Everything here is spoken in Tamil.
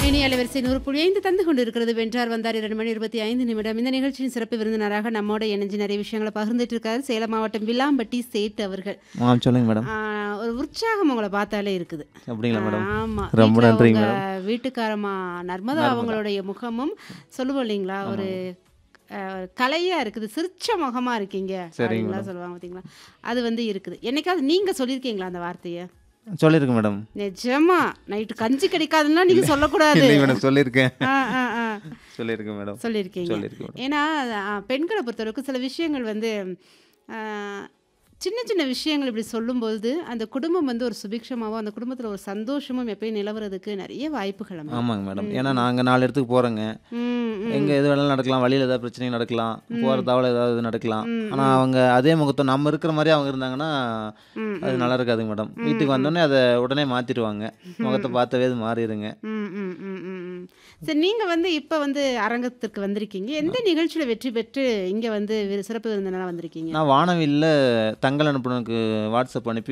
இனி அலைவரிசை நூறு புள்ளி ஐந்து தந்து கொண்டிருக்கிறது வென்றார் வந்தார் இரண்டு மணி இருபத்தி ஐந்து நிமிடம் இந்த நிகழ்ச்சியின் சிறப்பு விருந்தினராக நம்மோட இணைஞ்சு நிறைய விஷயங்களை பகிர்ந்துட்டு இருக்காரு சேலம் மாவட்டம் வில்லாம்பட்டி சேட் அவர்கள் ஆ சொல்லுங்க மேடம் ஆஹ், ஒரு உற்சாகம் உங்களை பார்த்தாலே இருக்குது அப்படிங்களா மேடம் ஆமா ரொம்ப வீட்ல நன்றிங்க உங்க வீட்டுக்காரமா நர்மதா அவங்களுடைய முகமும் சொல்லுவோம் இல்லைங்களா ஒரு அஹ், கலையா இருக்குது சிரிச்ச முகமா இருக்கீங்க அப்படின்லாம் சொல்லுவாங்க பார்த்தீங்களா அது வந்து இருக்குது என்னைக்காவது நீங்க சொல்லியிருக்கீங்களா அந்த வார்த்தையை சொல்லியிருக்கேன் மேடம் நிஜமா நைட்டு கஞ்சி கிடைக்காதுன்னா நீங்க சொல்லக்கூடாது இல்லைங்க மேடம் சொல்லியிருக்கேன் ஆ, ஆ, ஆ. சொல்லியிருக்கேன் மேடம் சொல்லியிருக்கீங்க சொல்லியிருக்கேன் மேடம் ஏன்னா ஆ, பெண்களை பொறுத்தளவுக்கு சில விஷயங்கள் வந்து ஆ, சின்ன சின்ன விஷயங்கள் இப்படி சொல்லும்போது அந்த குடும்பம் வந்து ஒரு சுபிக்ஷமாகவும் அந்த குடும்பத்தில் ஒரு சந்தோஷமும் எப்பயும் நிலவறதுக்கு நிறைய வாய்ப்புகள் அமையும். ஆமாங்க மேடம் ஏன்னா நாங்கள் நாலு இடத்துக்கு போகிறோங்க ம் ம் எங்கே எது வேணாலும் நடக்கலாம் வழியில் ஏதாவது பிரச்சனை நடக்கலாம் போகிற தவளை ஏதாவது நடக்கலாம் ஆனால் அவங்க அதே முகத்தை நம்ம இருக்கிற மாதிரி அவங்க இருந்தாங்கன்னா ம், அது நல்லா இருக்காதுங்க மேடம் வீட்டுக்கு வந்தோடனே அதை உடனே மாற்றிடுவாங்க முகத்தை பார்த்தவே அது மாறிடுங்க ம், ம், ம், ம், ம். சரி நீங்க வந்து இப்ப வந்து அரங்கத்திற்கு வந்திருக்கீங்க எந்த நிகழ்ச்சியில வெற்றி பெற்று இங்க வந்து வி- சிறப்பு விருந்தினராக வந்திருக்கீங்க நான் வானவில்ல தங்கல் அனுப்புனனுக்கு வாட்ஸ்அப் அனுப்பி